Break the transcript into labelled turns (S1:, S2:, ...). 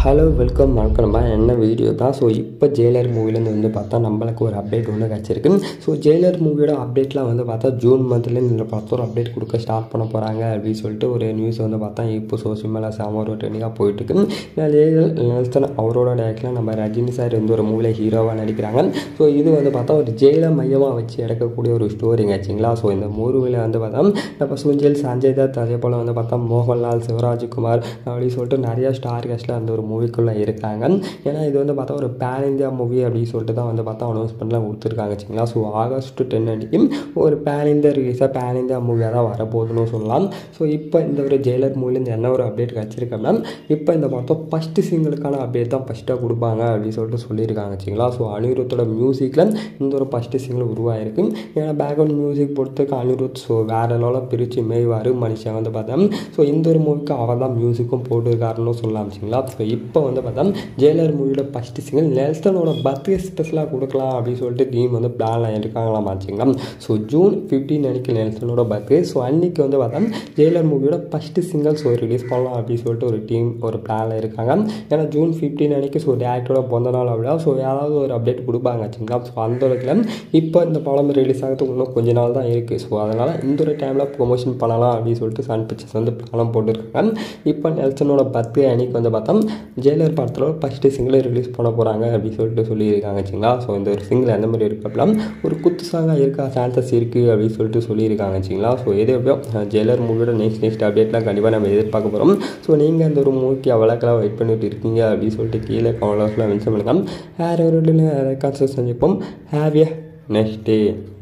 S1: hello welcome வணக்கம் நம்ம என்ன வீடியோ தான் ஸோ இப்போ ஜெயிலர் மூவிலேருந்து வந்து பார்த்தா நம்மளுக்கு ஒரு அப்டேட் ஒன்று கிடச்சிருக்கு ஸோ ஜெயிலர் மூவியோட அப்டேட்லாம் வந்து பார்த்தா ஜூன் மந்த்லேருந்து இந்த படத்தை ஒரு அப்டேட் கொடுக்க ஸ்டார்ட் பண்ண போகிறாங்க அப்படின்னு சொல்லிட்டு ஒரு நியூஸ் வந்து பார்த்தா இப்போ சோசியல் மீடியா செம ஒரு ட்ரெண்டிங்காக போயிட்டுருக்கு ஜெயிலர் நெல்சன் அவரோட டேரக்டில் நம்ம ரஜினி சார் வந்து ஒரு மூவியில் ஹீரோவாக நடிக்கிறாங்க ஸோ இது வந்து பார்த்தா ஒரு ஜெயிலை மையமாக வச்சு எடுக்கக்கூடிய ஒரு ஸ்டோரிங்க ஆச்சுங்களா ஸோ இந்த மூவியில் வந்து பார்த்தா நம்ம சுஞ்சல் சஞ்சய் தத் அதே போல் வந்து பார்த்தா மோகன்லால் சிவராஜ்குமார் அப்படின்னு சொல்லிட்டு நிறைய ஸ்டார் கேஸ்டில் அந்த ஒரு மூவிக்குள்ளே இருக்காங்க ஏன்னா இது வந்து பார்த்தா ஒரு பேன் இந்தியா மூவி அப்படின்னு சொல்லிட்டு தான் வந்து பார்த்தா அனௌன்ஸ்மெண்ட்லாம் கொடுத்துருக்காங்க வச்சுங்களா ஸோ ஆகஸ்ட் டென் அன்றைக்கி ஒரு பேன் இந்தியா ரிலீஸாக பேன் இந்தியா மூவியாக தான் வரப்போகுதுன்னு சொல்லலாம் ஸோ இப்போ இந்த ஒரு ஜெயிலர் மூவிலேருந்து என்ன ஒரு அப்டேட் கிடச்சிருக்கோம்னா இப்போ இந்த படத்தம் ஃபஸ்ட்டு சிங்கிளுக்கான அப்டேட் தான் ஃபஸ்ட்டாக கொடுப்பாங்க அப்படின்னு சொல்லிட்டு சொல்லியிருக்காங்க வச்சுங்களா ஸோ அனிருத்தோட மியூசிக்கில் இந்த ஒரு ஃபஸ்ட்டு சிங்கிள் உருவாயிருக்கு ஏன்னா பேக்ரவுண்ட் மியூசிக் பொறுத்தக்கு அனிருத் ஸோ வேறு லெவலில் பிரித்து மேய்வார் மனுஷன் வந்து பார்த்தா ஸோ இந்த ஒரு மூவிக்கு அவர் தான் மியூசிக்கும் போட்டிருக்காருன்னு சொல்லலாம் வச்சுங்களா ஸோ இப்போ வந்து பார்த்தா ஜெயிலர் மூவியோட ஃபஸ்ட்டு சிங்கிள் நெல்சனோட பர்த்டே ஸ்பெஷலாக கொடுக்கலாம் அப்படின்னு சொல்லிட்டு டீம் வந்து பிளானில் இருக்காங்களாம் வச்சுங்களா ஸோ ஜூன் ஃபிஃப்டீன் அன்றைக்கி நெல்சனோட பர்த்டே ஸோ அன்றைக்கி வந்து பார்த்தா ஜெயிலர் மூவியோட ஃபஸ்ட்டு சிங்கிள் ஸோ ரிலீஸ் பண்ணலாம் அப்படின்னு சொல்லிட்டு ஒரு டீம் ஒரு பிளானில் இருக்காங்க ஏன்னா ஜூன் ஃபிஃப்டீன் அன்றைக்கி ஸோ டேரக்டரோட பிறந்த நாள் அப்படின்னா ஸோ ஏதாவது ஒரு அப்டேட் கொடுப்பாங்க வச்சுங்களா ஸோ அந்த இடத்துல இப்போ இந்த படம் ரிலீஸ் ஆகிறதுக்கு இன்னும் கொஞ்ச நாள் தான் இருக்குது ஸோ அதனால் இந்த ஒரு டைமில் ப்ரொமோஷன் பண்ணலாம் அப்படின்னு சொல்லிட்டு சன் பிக்சர்ஸ் வந்து பிளானம் போட்டுருக்காங்க இப்போ நெல்சனோட பர்த்டே அன்றைக்கி வந்து பார்த்தா ஜெயிலர் படத்தில் ஃபஸ்ட்டு சிங்கிளை ரிலீஸ் பண்ண போகிறாங்க அப்படின்னு சொல்லிட்டு சொல்லியிருக்காங்க வச்சுங்களா ஸோ இந்த ஒரு சிங்கிள் எந்த மாதிரி இருக்கு அப்படின்னா ஒரு குத்து சாங்காக இருக்கா சான்சஸ் இருக்குது அப்படின்னு சொல்லிட்டு சொல்லியிருக்காங்க வச்சுங்களா ஸோ எது எப்படியோ ஜெயிலர் மூவியோட நெக்ஸ்ட் நெக்ஸ்ட் அப்டேட்லாம் கண்டிப்பாக நம்ம எதிர்பார்க்க போகிறோம் ஸோ நீங்கள் அந்த ஒரு மூவிக்கு அவ்வளோக்கெல்லாம் வெயிட் பண்ணிட்டு இருக்கீங்க அப்படின்னு சொல்லிட்டு கீழே கமெண்ட் பாக்ஸில் மென்ஷன் பண்ணுங்கள் வேறு ஒரு ரெக்கார்ட்ஸை செஞ்சுப்போம் ஹேவ் ஏ நெக்ஸ்ட் டே